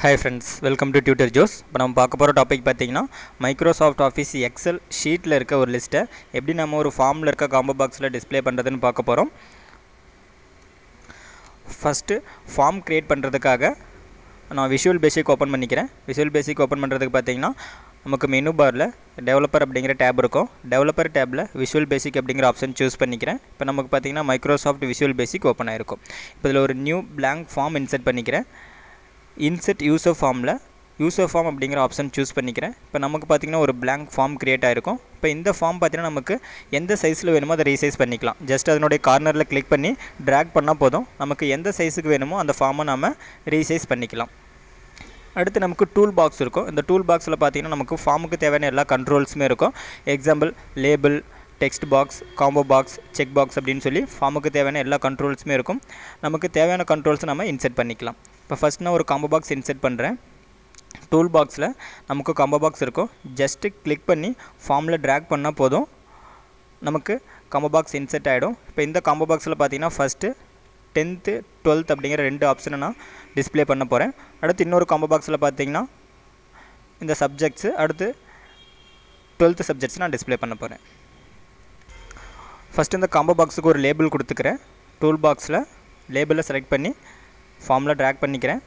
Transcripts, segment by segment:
hi friends welcome to Tutor Joes இப்போ நம்ம பார்க்க போகிற டாபிக் பார்த்தீங்கன்னா மைக்ரோசாஃப்ட் ஆஃபீஸ் எக்ஸல் ஷீட்டில் இருக்க ஒரு லிஸ்ட்டை எப்படி நம்ம ஒரு ஃபார்மில் இருக்க காம்போ பாக்ஸில் டிஸ்ப்ளே பண்ணுறதுன்னு பார்க்க போகிறோம் ஃபஸ்ட்டு ஃபார்ம் க்ரியேட் பண்ணுறதுக்காக நான் விஷுவல் பேசிக் ஓப்பன் பண்ணிக்கிறேன் விஷுவல் பேசிக் ஓப்பன் பண்ணுறதுக்கு பார்த்தீங்கன்னா நமக்கு மெனு பாரில் டெவலப்பர் அப்படிங்கிற டேப் இருக்கும் டெவலப்பர் டேப்பில் விஷுவல் பேசிக் அப்படிங்கிற ஆப்ஷன் சூஸ் பண்ணிக்கிறேன் இப்போ நமக்கு பார்த்தீங்கன்னா மைக்ரோசாஃப்ட் விஷுவல் பேசிக் ஓப்பன் ஆயிருக்கும் இப்போ இதில் ஒரு நியூ blank ஃபார்ம் இன்செர்ட் பண்ணிக்கிறேன் இன்செர்ட் யூசர் ஃபார்மில் யூசர் ஃபார்ம் அப்படிங்கிற ஆப்ஷன் சூஸ் பண்ணிக்கிறேன் இப்போ நமக்கு பார்த்திங்கன்னா ஒரு blank ஃபார்ம் க்ரியேட் ஆகிருக்கும் இப்போ இந்த ஃபார்ம் பார்த்தீங்கன்னா நமக்கு எந்த சைஸில் வேணுமோ அதை ரீசைஸ் பண்ணிக்கலாம் ஜஸ்ட் அதனுடைய கார்னரில் கிளிக் பண்ணி ட்ராக் பண்ணால் போதும் நமக்கு எந்த சைஸுக்கு வேணுமோ அந்த ஃபார்மை நம்ம ரீசைஸ் பண்ணிக்கலாம் அடுத்து நமக்கு டூல் பாக்ஸ் இருக்கும் இந்த டூல் பாக்ஸில் பார்த்தீங்கன்னா நமக்கு ஃபார்முக்கு தேவையான எல்லா கண்ட்ரோல்ஸுமே இருக்கும் example label text box combo box check box அப்படின்னு சொல்லி ஃபார்முக்கு தேவையான எல்லா கண்ட்ரோல்ஸுமே இருக்கும் நமக்கு தேவையான கண்ட்ரோல்ஸை நம்ம இன்செர்ட் பண்ணிக்கலாம் இப்போ ஃபஸ்ட் நான் ஒரு காம்போ பாக்ஸ் இன்செர்ட் பண்ணுறேன் டூல் பாக்ஸில் நமக்கு காம்போ பாக்ஸ் இருக்கும் ஜஸ்ட்டு கிளிக் பண்ணி ஃபார்மில் ட்ராக் பண்ணால் போதும் நமக்கு காம்போ பாக்ஸ் இன்செர்ட் ஆகிடும் இப்போ இந்த காம்போ பாக்ஸில் பார்த்தீங்கன்னா ஃபஸ்ட்டு டென்த்து டுவெல்த் அப்படிங்கிற ரெண்டு ஆப்ஷனை நான் டிஸ்ப்ளே பண்ண போகிறேன் அடுத்து இன்னொரு காம்போ பாக்ஸில் பார்த்தீங்கன்னா இந்த சப்ஜெக்ட்ஸு அடுத்து டுவெல்த்து சப்ஜெக்ட்ஸ் நான் டிஸ்ப்ளே பண்ண போகிறேன் ஃபஸ்ட்டு இந்த காம்போ பாக்ஸுக்கு ஒரு லேபிள் கொடுத்துக்கிறேன் டூல் பாக்ஸில் லேபிளை செலக்ட் பண்ணி ஃபார்மில் ட்ராக் பண்ணிக்கிறேன்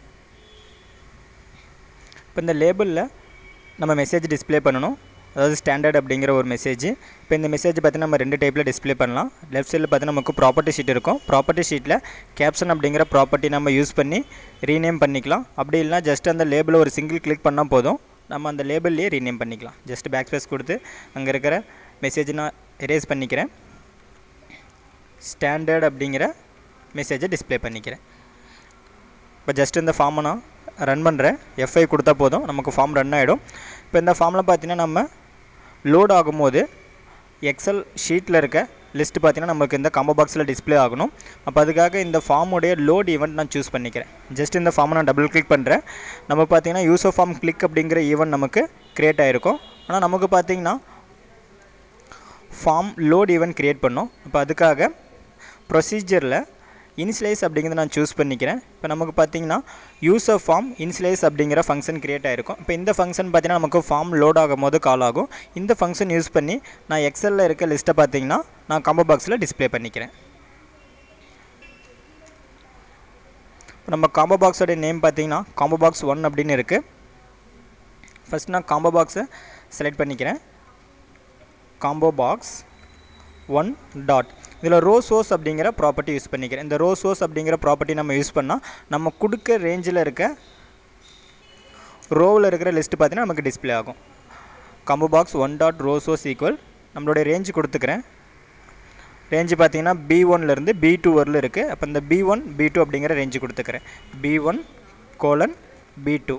இப்போ இந்த லேபிளில் நம்ம மெசேஜ் டிஸ்ப்ளே பண்ணணும் அதாவது ஸ்டாண்டர்ட் அப்படிங்கிற ஒரு மெசேஜ் இப்போ இந்த மெசேஜ் பார்த்தீங்கன்னா நம்ம ரெண்டு டைப்பில் டிஸ்ப்ளே பண்ணலாம் லெஃப்ட் சைடில் பார்த்தீங்கன்னா நமக்கு ப்ராப்பர்ட்டி ஷீட் இருக்கும் ப்ராப்பர்ட்டி ஷீட்டில் கேப்ஷன் அப்படிங்கிற ப்ராப்பர்ட்டி நம்ம யூஸ் பண்ணி ரீநேம் பண்ணிக்கலாம் அப்படி இல்லைனா ஜஸ்ட் அந்த லேபிளை ஒரு சிங்கிள் கிளிக் பண்ணால் போதும் நம்ம அந்த லேபிள்லேயே ரீநேம் பண்ணிக்கலாம் ஜஸ்ட் பேக் ஸ்பேஸ் கொடுத்து அங்கே இருக்கிற மெசேஜ் நான் எரேஸ் பண்ணிக்கிறேன் ஸ்டாண்டர்ட் அப்படிங்கிற மெசேஜை டிஸ்ப்ளே பண்ணிக்கிறேன் இப்போ ஜஸ்ட் இந்த ஃபார்மை நான் ரன் பண்ணுறேன் எஃப்ஐ கொடுத்தா போதும் நமக்கு ஃபார்ம் ரன் ஆகிடும் இப்போ இந்த ஃபார்மில் பார்த்தீங்கன்னா நம்ம லோட் ஆகும்போது எக்ஸல் ஷீட்டில் இருக்க லிஸ்ட்டு பார்த்தீங்கன்னா நமக்கு இந்த காம்போ பாக்ஸில் டிஸ்ப்ளே ஆகணும் அப்போ அதுக்காக இந்த ஃபார்முடைய லோட் ஈவெண்ட் நான் சூஸ் பண்ணிக்கிறேன் ஜஸ்ட் இந்த ஃபார்மை நான் டபுள் கிளிக் பண்ணுறேன் நம்ம பார்த்தீங்கன்னா யூசர் ஃபார்ம் கிளிக் அப்படிங்கிற ஈவெண்ட் நமக்கு க்ரியேட் ஆகிருக்கும் ஆனால் நமக்கு பார்த்தீங்கன்னா ஃபார்ம் லோட் ஈவெண்ட் க்ரியேட் பண்ணோம் அப்போ அதுக்காக ப்ரொசீஜரில் இனிஷியலைஸ் அப்படிங்கிறத நான் சூஸ் பண்ணிக்கிறேன் இப்போ நமக்கு பார்த்தீங்கன்னா யூசர் ஃபார்ம் இனிஷியலைஸ் அப்படிங்கிற ஃபங்க்ஷன் க்ரியேட் ஆகிருக்கும் இப்போ இந்த ஃபங்க்ஷன் பார்த்தீங்கன்னா நமக்கு ஃபார்ம் லோட் ஆகும் போது கால் ஆகும் இந்த ஃபங்க்ஷன் யூஸ் பண்ணி நான் எக்ஸலில் இருக்க லிஸ்ட்டை பார்த்தீங்கன்னா நான் காம்போ பாக்ஸில் டிஸ்ப்ளே பண்ணிக்கிறேன் இப்போ நம்ம காம்போ பாக்ஸோட நேம் பார்த்தீங்கன்னா காம்போ பாக்ஸ் ஒன் அப்படின்னு இருக்குது ஃபஸ்ட் நான் காம்போ பாக்ஸை செலக்ட் பண்ணிக்கிறேன் காம்போ பாக்ஸ் ஒன் டாட் இதில் ரோ சோர்ஸ் அப்படிங்கிற ப்ராப்பர்ட்டி யூஸ் பண்ணிக்கிறேன் இந்த ரோ சோர்ஸ் அப்படிங்கிற ப்ராப்பர்ட்டி நம்ம யூஸ் பண்ணால் நம்ம கொடுக்க ரேஞ்சில் இருக்க ரோவில் இருக்கிற லிஸ்ட்டு பார்த்தீங்கன்னா நமக்கு டிஸ்ப்ளே ஆகும் combo box one dot row source equal நம்மளுடைய ரேஞ்சு கொடுத்துக்கிறேன் ரேஞ்சு பார்த்தீங்கன்னா பி ஒன்லேருந்து பி டூ வரல இருக்குது அப்போ இந்த பி ஒன் பி டூ அப்படிங்கிற ரேஞ்சு கொடுத்துக்கிறேன் B one colon B two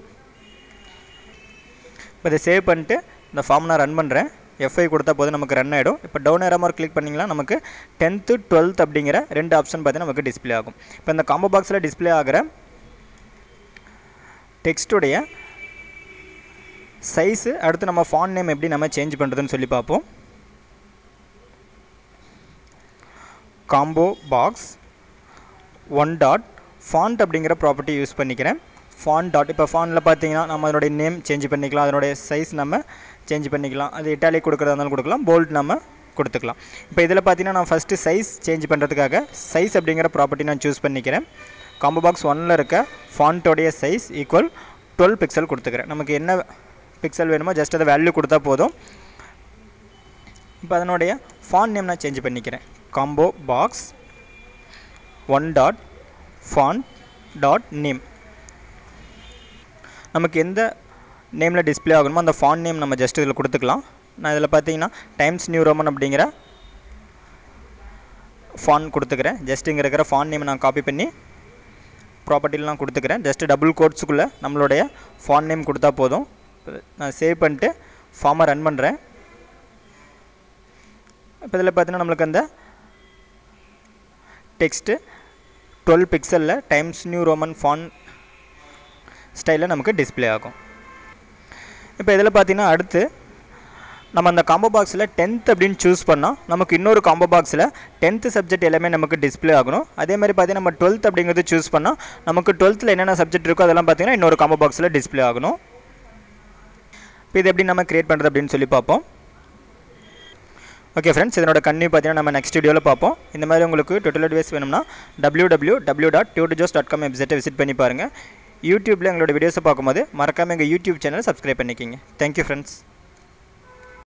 இப்போ இதை சேவ் பண்ணிட்டு இந்த ஃபார்ம் நான் ரன் பண்ணுறேன் எஃப்ஐ கொடுத்தா போது நமக்கு ரன் ஆகிடும் இப்போ டவுன் ஏரா மார்க் கிளிக் பண்ணிங்கன்னா நமக்கு டென்த்து டுவெல்த் அப்படிங்கிற ரெண்டு ஆப்ஷன் பார்த்து நமக்கு டிஸ்ப்ளே ஆகும் இப்போ இந்த காம்போ பாக்ஸில் டிஸ்ப்ளே ஆகிற டெக்ஸ்ட்டுடைய சைஸு அடுத்து நம்ம ஃபான் நேம் எப்படி நம்ம சேஞ்ச் பண்ணுறதுன்னு சொல்லி பார்ப்போம் combo box one dot font அப்படிங்கிற ப்ராப்பர்ட்டி யூஸ் பண்ணிக்கிறேன் ஃபான் டாட் இப்போ ஃபானில் பார்த்தீங்கன்னா நம்ம அதனுடைய நேம் சேஞ்ச் பண்ணிக்கலாம் அதனுடைய சைஸ் நம்ம சேஞ்ச் பண்ணிக்கலாம் அது இட்டாலிக் கொடுக்குறதா இருந்தாலும் கொடுக்கலாம் போல்ட் நம்ம கொடுத்துக்கலாம் இப்போ இதில் பார்த்தீங்கன்னா நான் ஃபஸ்ட்டு சைஸ் சேஞ்ச் பண்ணுறதுக்காக சைஸ் அப்படிங்கிற ப்ராப்பர்ட்டி நான் சூஸ் பண்ணிக்கிறேன் காம்போ பாக்ஸ் ஒனில் இருக்க ஃபாண்ட்டோடைய சைஸ் ஈக்குவல் டுவெல் பிக்சல் கொடுத்துக்கிறேன் நமக்கு என்ன பிக்சல் வேணுமோ ஜஸ்ட் அதை வேல்யூ கொடுத்தா போதும் இப்போ அதனுடைய ஃபான் நேம் நான் சேஞ்ச் பண்ணிக்கிறேன் combo box one dot font dot name நமக்கு எந்த நேமில் டிஸ்ப்ளே ஆகணுமோ அந்த ஃபான் நேம் நம்ம ஜஸ்ட் இதில் கொடுத்துக்கலாம் நான் இதில் பார்த்தீங்கன்னா டைம்ஸ் நியூ ரோமன் அப்படிங்கிற ஃபான் கொடுத்துக்கிறேன் ஜஸ்ட் இங்கே இருக்கிற ஃபான் நேம் நான் காப்பி பண்ணி ப்ராப்பர்ட்டிலாம் கொடுத்துக்கிறேன் ஜஸ்ட் டபுள் கோட்ஸுக்குள்ளே நம்மளுடைய ஃபான் நேம் கொடுத்தா போதும் நான் சேவ் பண்ணிட்டு ஃபார்மை ரன் பண்ணுறேன் இப்போ இதில் பார்த்தீங்கன்னா நம்மளுக்கு அந்த டெக்ஸ்ட்டு டுவெல் பிக்சலில் டைம்ஸ் நியூ ரோமன் ஃபான் ஸ்டைலில் நமக்கு டிஸ்ப்ளே ஆகும் இப்போ இதில் பார்த்தீங்கன்னா அடுத்து நம்ம அந்த காம்போ பாக்ஸில் டென்த் அப்படின்னு சூஸ் பண்ணால் நமக்கு இன்னொரு காம்போ பாக்ஸில் டென்த்து சப்ஜெக்ட் எல்லாமே நமக்கு டிஸ்ப்ளே ஆகணும் அதே மாதிரி பார்த்தீங்கன்னா நம்ம டுவெல்த் அப்படிங்கிறது சூஸ் பண்ணால் நமக்கு டுவெல்த்தில் என்னென்ன சப்ஜெக்ட் இருக்கோ அதெல்லாம் பார்த்தீங்கன்னா இன்னொரு காம்போ பாக்ஸில் டிஸ்ப்ளே ஆகணும் இப்போ இது எப்படி நம்ம கிரியேட் பண்ணுறது அப்படின்னு சொல்லி பார்ப்போம் ஓகே ஃப்ரெண்ட்ஸ் இதனோட கன்னியூ பார்த்தீங்கன்னா நம்ம நெக்ஸ்ட் வீடியோவில் பார்ப்போம் இந்த மாதிரி உங்களுக்கு டோட்டல் அட்வைஸ் வேணும்னா W W W dot Tutor Joes dot com வெப்சைட்டை விசிட் பண்ணி பாருங்கள் யூடியூப்பில் எங்களோட வீடியோஸை பார்க்கும்போது மறக்காமல் எங்கள் யூடியூப் சேனலை சப்ஸ்கிரைப் பண்ணிக்கிங்க தேங்க்யூ ஃப்ரெண்ட்ஸ்